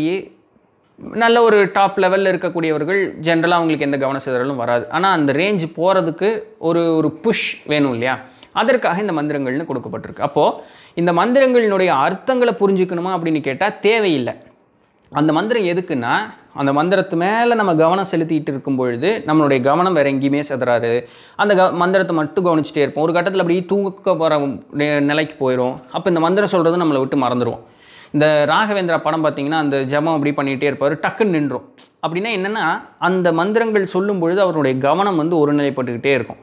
நல்ல ஒரு டாப் லெவலில் இருக்கக்கூடியவர்கள் ஜென்ரலாக அவங்களுக்கு எந்த கவன சிதறலும் வராது ஆனால் அந்த ரேஞ்ச் போகிறதுக்கு ஒரு ஒரு புஷ் வேணும் இல்லையா அதற்காக இந்த மந்திரங்கள்னு கொடுக்கப்பட்டிருக்கு அப்போது இந்த மந்திரங்களினுடைய அர்த்தங்களை புரிஞ்சுக்கணுமா அப்படின்னு கேட்டால் தேவையில்லை அந்த மந்திரம் எதுக்குன்னா அந்த மந்திரத்து மேலே நம்ம கவனம் செலுத்திட்டு இருக்கும் பொழுது நம்மளுடைய கவனம் வேற எங்கேயுமே செதறாது அந்த க மந்திரத்தை மட்டும் கவனிச்சுட்டே இருப்போம் ஒரு கட்டத்தில் அப்படி தூக்க போகிற நிலைக்கு போயிடும் அப்போ இந்த மந்திரம் சொல்கிறது நம்மளை விட்டு மறந்துடுவோம் இந்த ராகவேந்திரா படம் பார்த்தீங்கன்னா அந்த ஜபம் அப்படி பண்ணிகிட்டே இருப்பார் டக்குன்னு நின்றும் அப்படின்னா என்னென்னா அந்த மந்திரங்கள் சொல்லும் பொழுது அவருடைய கவனம் வந்து ஒருநிலைப்பட்டுக்கிட்டே இருக்கும்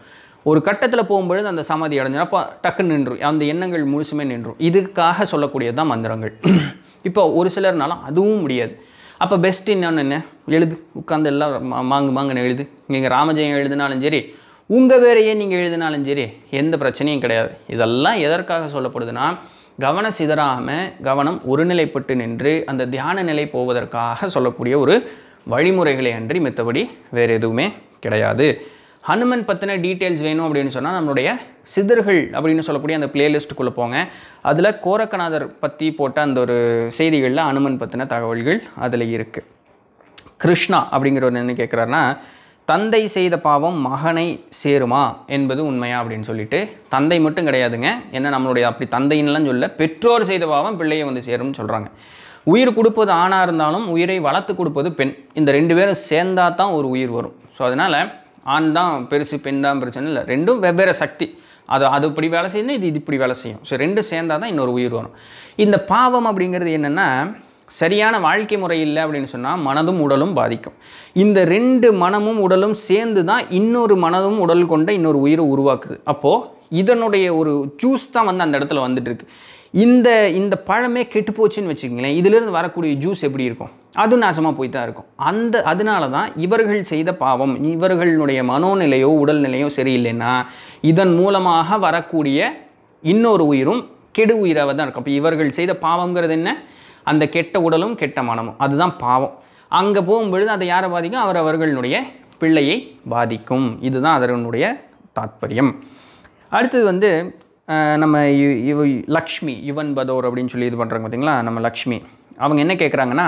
ஒரு கட்டத்தில் போகும்பொழுது அந்த சமாதி அடைஞ்சிடும் அப்போ டக்குன்னு நின்றும் அந்த எண்ணங்கள் முழுசுமே நின்றும் இதுக்காக சொல்லக்கூடியது தான் மந்திரங்கள் இப்போ ஒரு சிலர்னால அதுவும் முடியாது அப்போ பெஸ்ட் இன்னொன்று என்ன எழுது உட்காந்து எல்லாம் மா- மாங்கு மாங்குன்னு எழுது நீங்கள் ராமஜெயம் எழுதினாலும் சரி உங்கள் வேறையே நீங்கள் எழுதினாலும் சரி எந்த பிரச்சனையும் கிடையாது இதெல்லாம் எதற்காக சொல்லப்படுதுன்னா கவனம் சிதறாமல் கவனம் ஒருநிலைப்பட்டு நின்று அந்த தியான நிலை போவதற்காக சொல்லக்கூடிய ஒரு வழிமுறைகளை அன்றி மித்தபடி வேறு எதுவுமே கிடையாது ஹனுமன் பற்றின டீட்டெயில்ஸ் வேணும் அப்படின்னு சொன்னால் நம்மளுடைய சிதர்கள் அப்படின்னு சொல்லக்கூடிய அந்த பிளேலிஸ்ட்டுக்குள்ளே போங்க அதில் கோரக்கநாதர் பற்றி போட்ட அந்த ஒரு செய்திகளில் ஹனுமன் பற்றின தகவல்கள் அதில் இருக்குது கிருஷ்ணா அப்படிங்கிறவர் என்ன கேட்குறாருன்னா தந்தை செய்த பாவம் மகனை சேருமா என்பது உண்மையா அப்படின்னு சொல்லிட்டு தந்தை மட்டும் கிடையாதுங்க என்ன நம்மளுடைய அப்படி தந்தைன்னெலாம் சொல்ல பெற்றோர் செய்த பாவம் பிள்ளையை வந்து சேரும்னு சொல்கிறாங்க உயிர் கொடுப்பது ஆணாக இருந்தாலும் உயிரை வளர்த்து கொடுப்பது பெண் இந்த ரெண்டு பேரும் சேர்ந்தா தான் ஒரு உயிர் வரும் ஸோ அதனால் ஆண் தான் பெருசு பெண் தான் பிரச்சனை இல்லை ரெண்டும் வெவ்வேறு சக்தி அது அது இப்படி வேலை செய்யணும் இது இது இப்படி வேலை செய்யும் ஸோ ரெண்டும் சேர்ந்தா தான் இன்னொரு உயிர் வரும் இந்த பாவம் அப்படிங்கிறது என்னென்னா சரியான வாழ்க்கை முறை இல்லை அப்படின்னு சொன்னால் மனதும் உடலும் பாதிக்கும் இந்த ரெண்டு மனமும் உடலும் சேர்ந்து தான் இன்னொரு மனதும் உடல் கொண்ட இன்னொரு உயிரை உருவாக்குது அப்போது இதனுடைய ஒரு ஜூஸ் தான் வந்து அந்த இடத்துல வந்துட்டு இருக்கு இந்த இந்த பழமே கெட்டு போச்சுன்னு வச்சுக்கங்களேன் இதிலிருந்து வரக்கூடிய ஜூஸ் எப்படி இருக்கும் அது நாசமாக போய் தான் இருக்கும் அந்த அதனால தான் இவர்கள் செய்த பாவம் இவர்களுடைய மனோநிலையோ உடல்நிலையோ சரியில்லைன்னா இதன் மூலமாக வரக்கூடிய இன்னொரு உயிரும் கெடு உயிராக தான் இருக்கும் அப்போ இவர்கள் செய்த பாவம்ங்கிறது என்ன அந்த கெட்ட உடலும் கெட்ட மனமும் அதுதான் பாவம் அங்கே போகும்பொழுது அதை யாரை பாதிக்கும் அவர் அவர்களுடைய பிள்ளையை பாதிக்கும் இதுதான் அதனுடைய தாத்பரியம் அடுத்தது வந்து அஹ், நம்ம இ- இவ லக்ஷ்மி யுவன் பதோர் அப்படின்னு சொல்லி இது பண்ணுறாங்க பார்த்தீங்களா நம்ம லக்ஷ்மி அவங்க என்ன கேட்குறாங்கன்னா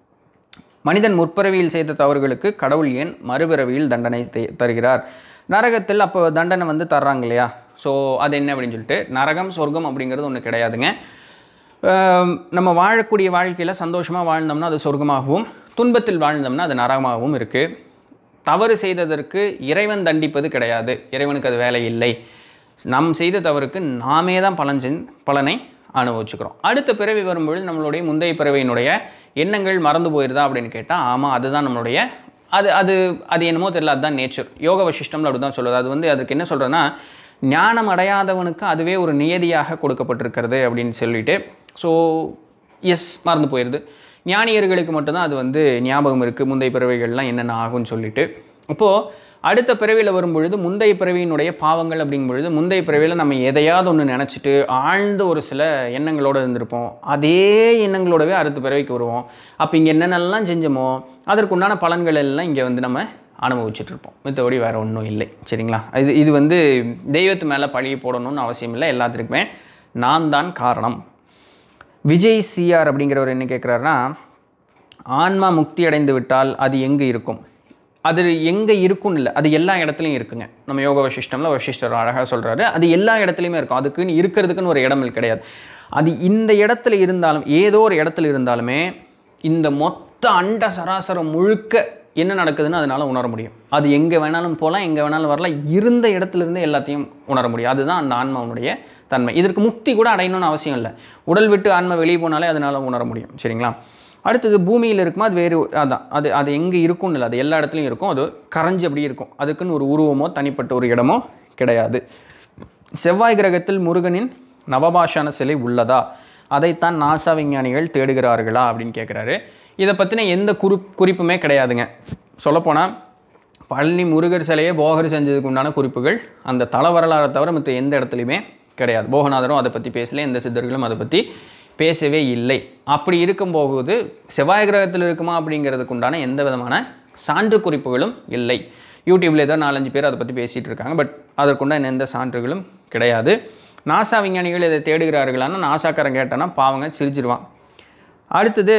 மனிதன் முற்பிறவியில் செய்த தவறுகளுக்கு கடவுள் ஏன் மறுபிறவியில் தண்டனை தே- தருகிறார் நரகத்தில் அப்போ தண்டனை வந்து தர்றாங்க இல்லையா ஸோ அது என்ன அப்படின்னு சொல்லிட்டு நரகம் சொர்க்கம் அப்படிங்கிறது ஒன்று கிடையாதுங்க ஆம், நம்ம வாழக்கூடிய வாழ்க்கையில் சந்தோஷமாக வாழ்ந்தோம்னா அது சொர்க்கமாகவும் துன்பத்தில் வாழ்ந்தோம்னா அது நரகமாகவும் இருக்குது தவறு செய்ததற்கு இறைவன் தண்டிப்பது கிடையாது இறைவனுக்கு அது வேலை இல்லை நம் செய்த தவறுக்கு நாமே தான் பலன் செஞ் பலனை அனுபவிச்சுக்கிறோம் அடுத்த பிறவி வரும்பொழுது நம்மளுடைய முந்தைய பிறவியினுடைய எண்ணங்கள் மறந்து போயிருதா அப்படின்னு கேட்டால் ஆமாம் அதுதான் நம்மளுடைய அது அது அது என்னமோ தெரியல அதுதான் நேச்சர் யோக வசிஷ்டம்ல அப்படி தான் சொல்லுது அது வந்து அதுக்கு என்ன சொல்கிறேன்னா ஞானம் அடையாதவனுக்கு அதுவே ஒரு நியதியாக கொடுக்கப்பட்டிருக்கிறது அப்படின்னு சொல்லிட்டு ஸோ எஸ் மறந்து போயிடுது ஞானியர்களுக்கு மட்டும்தான் அது வந்து ஞாபகம் இருக்குது முந்தைய பிறவைகள்லாம் என்னென்ன ஆகும்னு சொல்லிட்டு அப்போது அடுத்த பிறவியில் வரும்பொழுது முந்தைய பிறவியினுடைய பாவங்கள் அப்படிங்கும் பொழுது முந்தைய பிறவியில் நம்ம எதையாவது ஒன்று நினச்சிட்டு ஆழ்ந்த ஒரு சில எண்ணங்களோடு இருந்திருப்போம் அதே எண்ணங்களோடவே அடுத்த பிறவிக்கு வருவோம் அப்போ இங்கே என்னென்னலாம் செஞ்சோமோ அதற்குண்டான பலன்கள் எல்லாம் இங்கே வந்து நம்ம அனுபவிச்சுட்டு இருப்போம் மித்தபடி வேறு ஒன்றும் இல்லை சரிங்களா இது இது வந்து தெய்வத்து மேலே பழி போடணும்னு அவசியம் இல்லை எல்லாத்துக்குமே நான் தான் காரணம் விஜய் சிஆர் அப்படிங்கிறவர் என்ன கேட்குறாருன்னா ஆன்மா முக்தி அடைந்து விட்டால் அது எங்கே இருக்கும் அது எங்கே இருக்குன்னு இல்லை அது எல்லா இடத்துலையும் இருக்குங்க நம்ம யோக வசிஷ்டமில் வசிஷ்டர் அழகாக சொல்கிறாரு அது எல்லா இடத்துலையுமே இருக்கும் அதுக்குன்னு இருக்கிறதுக்குன்னு ஒரு இடம் கிடையாது அது இந்த இடத்துல இருந்தாலும் ஏதோ ஒரு இடத்துல இருந்தாலுமே இந்த மொத்த அண்ட சராசரம் முழுக்க என்ன நடக்குதுன்னு அதனால் உணர முடியும் அது எங்கே வேணாலும் போகலாம் எங்கே வேணாலும் வரலாம் இருந்த இடத்துல இருந்தே எல்லாத்தையும் உணர முடியும் அதுதான் அந்த ஆன்மாவுடைய தன்மை இதற்கு முக்தி கூட அடையணும்னு அவசியம் இல்லை உடல் விட்டு ஆன்மா வெளியே போனாலே அதனால் உணர முடியும் சரிங்களா அடுத்தது பூமியில் இருக்குமா அது வேறு அதான் அது அது எங்கே இருக்கும்னு இல்லை அது எல்லா இடத்துலையும் இருக்கும் அது கரைஞ்சு அப்படி இருக்கும் அதுக்குன்னு ஒரு உருவமோ தனிப்பட்ட ஒரு இடமோ கிடையாது செவ்வாய் கிரகத்தில் முருகனின் நவபாஷான சிலை உள்ளதா அதைத்தான் நாசா விஞ்ஞானிகள் தேடுகிறார்களா அப்படின்னு கேட்குறாரு இதை பற்றின எந்த குறி குறிப்புமே கிடையாதுங்க சொல்லப்போனால் பழனி முருகர் சிலையை போகர் செஞ்சதுக்கு உண்டான குறிப்புகள் அந்த தல வரலாறை தவிர மற்ற எந்த இடத்துலையுமே கிடையாது போகநாதரும் அதை பற்றி பேசல எந்த சித்தர்களும் அதை பற்றி பேசவே இல்லை அப்படி இருக்கும்போது செவ்வாய் கிரகத்தில் இருக்குமா அப்படிங்கிறதுக்கு உண்டான எந்த விதமான சான்று குறிப்புகளும் இல்லை யூடியூப்ல ஏதோ நாலஞ்சு பேர் அதை பற்றி பேசிகிட்டு இருக்காங்க பட் அதற்குண்டான எந்த சான்றுகளும் கிடையாது நாசா விஞ்ஞானிகள் இதை தேடுகிறார்களான்னா நாசாக்காரன் கேட்டானா பாவங்க சிரிச்சிருவான் அடுத்தது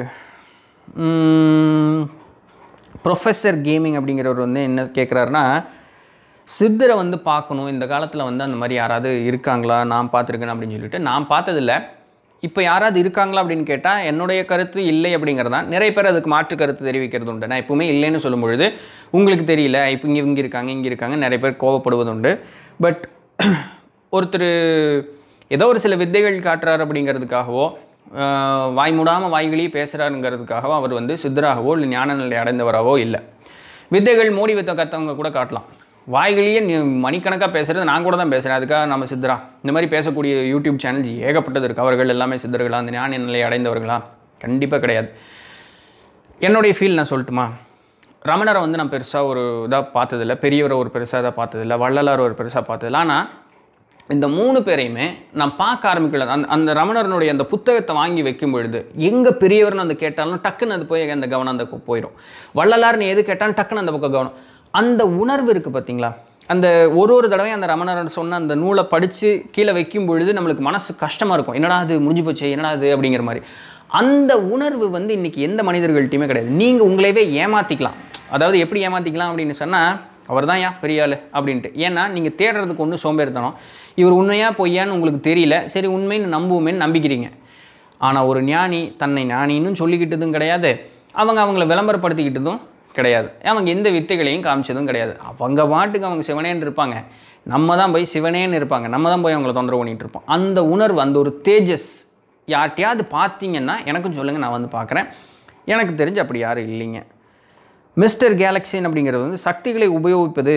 ப்ரொஃபஸர் கேமிங் அப்படிங்கிறவர் வந்து என்ன கேட்குறாருன்னா சித்தரை வந்து பார்க்கணும் இந்த காலத்தில் வந்து அந்த மாதிரி யாராவது இருக்காங்களா நான் பார்த்துருக்கேன் அப்படின்னு சொல்லிட்டு நான் பார்த்ததில்ல இப்போ யாராவது இருக்காங்களா அப்படின்னு கேட்டால் என்னுடைய கருத்து இல்லை அப்படிங்கிறது தான் நிறைய பேர் அதுக்கு மாற்று கருத்து தெரிவிக்கிறது உண்டு நான் எப்பவுமே இல்லைன்னு சொல்லும் பொழுது உங்களுக்கு தெரியல இப்போ இங்கே இங்கே இருக்காங்க இங்கே இருக்காங்க நிறைய பேர் கோவப்படுவது உண்டு பட் ஒருத்தர் ஏதோ ஒரு சில வித்தைகள் காட்டுறாரு அப்படிங்கிறதுக்காகவோ ஆஹ், வாய் மூடாமல் வாய்களையே பேசுகிறாருங்கிறதுக்காகவோ அவர் வந்து சித்தராகவோ இல்லை ஞான நிலை அடைந்தவராகவோ இல்லை வித்தைகள் மோடி வித்தை கற்றவங்க கூட காட்டலாம் வாய்களையே நீ மணிக்கணக்காக பேசுகிறது நான் கூட தான் பேசுகிறேன் அதுக்காக நம்ம சித்தரா இந்த மாதிரி பேசக்கூடிய யூடியூப் சேனல்ஸ் ஏகப்பட்டது இருக்குது அவர்கள் எல்லாமே சித்தர்களா அந்த ஞான நிலையை அடைந்தவர்களா கண்டிப்பாக கிடையாது என்னுடைய ஃபீல் நான் சொல்லட்டுமா ரமணரை வந்து நான் பெருசாக ஒரு இதாக பார்த்ததில்ல பெரியவரை ஒரு பெருசாக இதாக பார்த்ததில்ல வள்ளலார் ஒரு பெருசாக பார்த்ததில்ல ஆனால் இந்த மூணு பேரையுமே நான் பார்க்க ஆரம்பிக்கல அந்த அந்த ரமணரனுடைய அந்த புத்தகத்தை வாங்கி வைக்கும் பொழுது எங்கே பெரியவர்னு அந்த கேட்டாலும் டக்குன்னு அது போய் அந்த கவனம் அந்த பக்கம் போயிடும் வள்ளலார்னு எது கேட்டாலும் டக்குன்னு அந்த பக்கம் கவனம் அந்த உணர்வு இருக்குது பார்த்தீங்களா அந்த ஒரு ஒரு தடவையும் அந்த ரமணர் சொன்ன அந்த நூலை படித்து கீழே வைக்கும் பொழுது நம்மளுக்கு மனசு கஷ்டமாக இருக்கும் என்னடா அது முடிஞ்சு போச்சு என்னடா அது அப்படிங்கிற மாதிரி அந்த உணர்வு வந்து இன்றைக்கி எந்த மனிதர்கள்ட்டையுமே கிடையாது நீங்கள் உங்களையவே ஏமாற்றிக்கலாம் அதாவது எப்படி ஏமாற்றிக்கலாம் அப்படின்னு சொன்னால் அவர் தான் ஏன் பெரிய ஆள் அப்படின்ட்டு ஏன்னா நீங்கள் தேடுறதுக்கு ஒன்றும் சோம்பேறித்தனம் இவர் உண்மையா பொய்யான்னு உங்களுக்கு தெரியல சரி உண்மைன்னு நம்புவோமேன்னு நம்பிக்கிறீங்க ஆனால் ஒரு ஞானி தன்னை ஞானின்னு சொல்லிக்கிட்டதும் கிடையாது அவங்க அவங்கள விளம்பரப்படுத்திக்கிட்டதும் கிடையாது அவங்க எந்த வித்தைகளையும் காமிச்சதும் கிடையாது அவங்க பாட்டுக்கு அவங்க சிவனேன்னு இருப்பாங்க நம்ம தான் போய் சிவனேன்னு இருப்பாங்க நம்ம தான் போய் அவங்கள தொந்தரவு பண்ணிட்டு இருப்போம் அந்த உணர்வு அந்த ஒரு தேஜஸ் யார்ட்டையாவது பார்த்தீங்கன்னா எனக்கும் சொல்லுங்கள் நான் வந்து பார்க்குறேன் எனக்கு தெரிஞ்சு அப்படி யாரும் இல்லைங்க மிஸ்டர் கேலக்சின் அப்படிங்கிறது வந்து சக்திகளை உபயோகிப்பது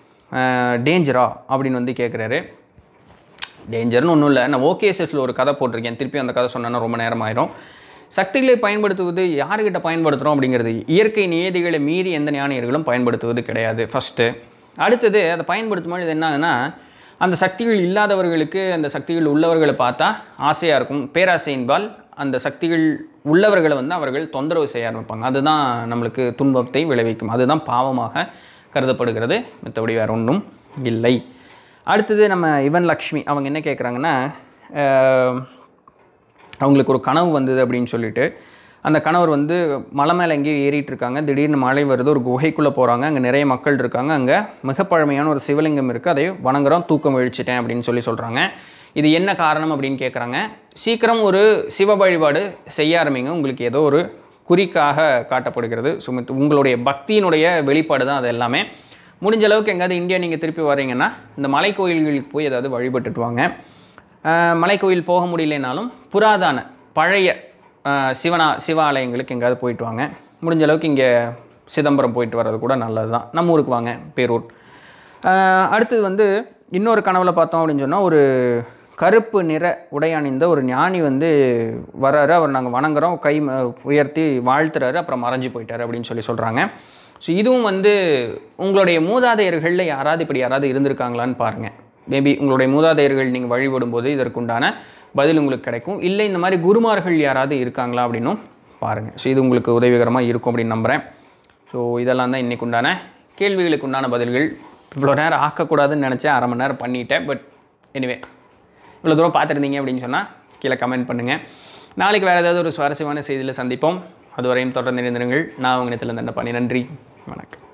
டேஞ்சரா அப்படின்னு வந்து கேட்குறாரு டேஞ்சர்னு ஒன்றும் இல்லை நான் ஓகேஎஸ்எஸில் ஒரு கதை போட்டிருக்கேன் திருப்பி அந்த கதை சொன்னேன்னா ரொம்ப நேரம் ஆயிரும் சக்திகளை பயன்படுத்துவது யாருக்கிட்ட பயன்படுத்துகிறோம் அப்படிங்கிறது இயற்கை நியதிகளை மீறி எந்த ஞானியர்களும் பயன்படுத்துவது கிடையாது ஃபஸ்ட்டு அடுத்தது அதை பயன்படுத்தும் பொழுது என்ன ஆகுதுன்னா அந்த சக்திகள் இல்லாதவர்களுக்கு அந்த சக்திகள் உள்ளவர்களை பார்த்தா ஆசையாக இருக்கும் பேராசையின்பால் அந்த சக்திகள் உள்ளவர்களை வந்து அவர்கள் தொந்தரவு செய்ய ஆரம்பிப்பாங்க அதுதான் நம்மளுக்கு துன்பத்தை விளைவிக்கும் அதுதான் பாவமாக கருதப்படுகிறது மற்றபடி வேறு ஒன்றும் இல்லை அடுத்தது நம்ம இவன் லக்ஷ்மி அவங்க என்ன கேட்குறாங்கன்னா அஹ், அவங்களுக்கு ஒரு கனவு வந்தது அப்படின்னு சொல்லிட்டு அந்த கணவர் வந்து மலை மேலே எங்கேயோ ஏறிட்டு இருக்காங்க திடீர்னு மழை வருது ஒரு குகைக்குள்ளே போகிறாங்க அங்கே நிறைய மக்கள் இருக்காங்க அங்கே மிக பழமையான ஒரு சிவலிங்கம் இருக்குது அதை வணங்குறோம் தூக்கம் விழிச்சிட்டேன் அப்படின்னு சொல்லி சொல்கிறாங்க இது என்ன காரணம் அப்படின்னு கேட்குறாங்க சீக்கிரம் ஒரு சிவ வழிபாடு செய்ய ஆரம்பிங்க உங்களுக்கு ஏதோ ஒரு குறிக்காக காட்டப்படுகிறது சுமித் உங்களுடைய பக்தியினுடைய வெளிப்பாடு தான் அது எல்லாமே முடிஞ்ச அளவுக்கு எங்கேயாவது இந்தியா நீங்கள் திருப்பி வர்றீங்கன்னா இந்த மலை கோயில்களுக்கு போய் ஏதாவது வழிபட்டுட்டு வாங்க ஆஹ் மலைக்கோயில் போக முடியலனாலும் புராதான பழைய ஆஹ் சிவனா சிவ ஆலயங்களுக்கு எங்கேயாவது போயிட்டு வாங்க முடிஞ்ச அளவுக்கு இங்கே சிதம்பரம் போயிட்டு வர்றது கூட நல்லது தான் நம்ம ஊருக்கு வாங்க பேரூர் ஆஹ் அடுத்தது வந்து இன்னொரு கனவுல பார்த்தோம் அப்படின்னு சொன்னால் ஒரு கருப்பு நிற உடை அணிந்த ஒரு ஞானி வந்து வராரு அவர் நாங்கள் வணங்குறோம் கை ம- உயர்த்தி வாழ்த்துறாரு அப்புறம் மறைஞ்சு போயிட்டாரு அப்படின்னு சொல்லி சொல்கிறாங்க ஸோ இதுவும் வந்து உங்களுடைய மூதாதையர்களில் யாராவது இப்படி யாராவது இருந்திருக்காங்களான்னு பாருங்கள் மேபி உங்களுடைய மூதாதையர்கள் நீங்கள் வழிபடும்போது இதற்குண்டான பதில் உங்களுக்கு கிடைக்கும் இல்லை இந்த மாதிரி குருமார்கள் யாராவது இருக்காங்களா அப்படின்னும் பாருங்கள் ஸோ இது உங்களுக்கு உதவிகரமாக இருக்கும் அப்படின்னு நம்புகிறேன் ஸோ இதெல்லாம் தான் இன்றைக்கு உண்டான கேள்விகளுக்கு உண்டான பதில்கள் இவ்வளோ நேரம் ஆக்கக்கூடாதுன்னு நினச்சேன் அரை மணி நேரம் பண்ணிட்டேன் பட் எனிவே இவ்வளோ தூரம் பார்த்துருந்தீங்க அப்படின்னு சொன்னால் கீழே கமெண்ட் பண்ணுங்கள் நாளைக்கு வேறு ஏதாவது ஒரு சுவாரஸ்யமான செய்தியில் சந்திப்போம் அதுவரையும் தொடர்ந்து இருந்திருங்கள் நான் உங்கள் நிலத்தில் தண்டை பண்ணி நன்றி வணக்கம்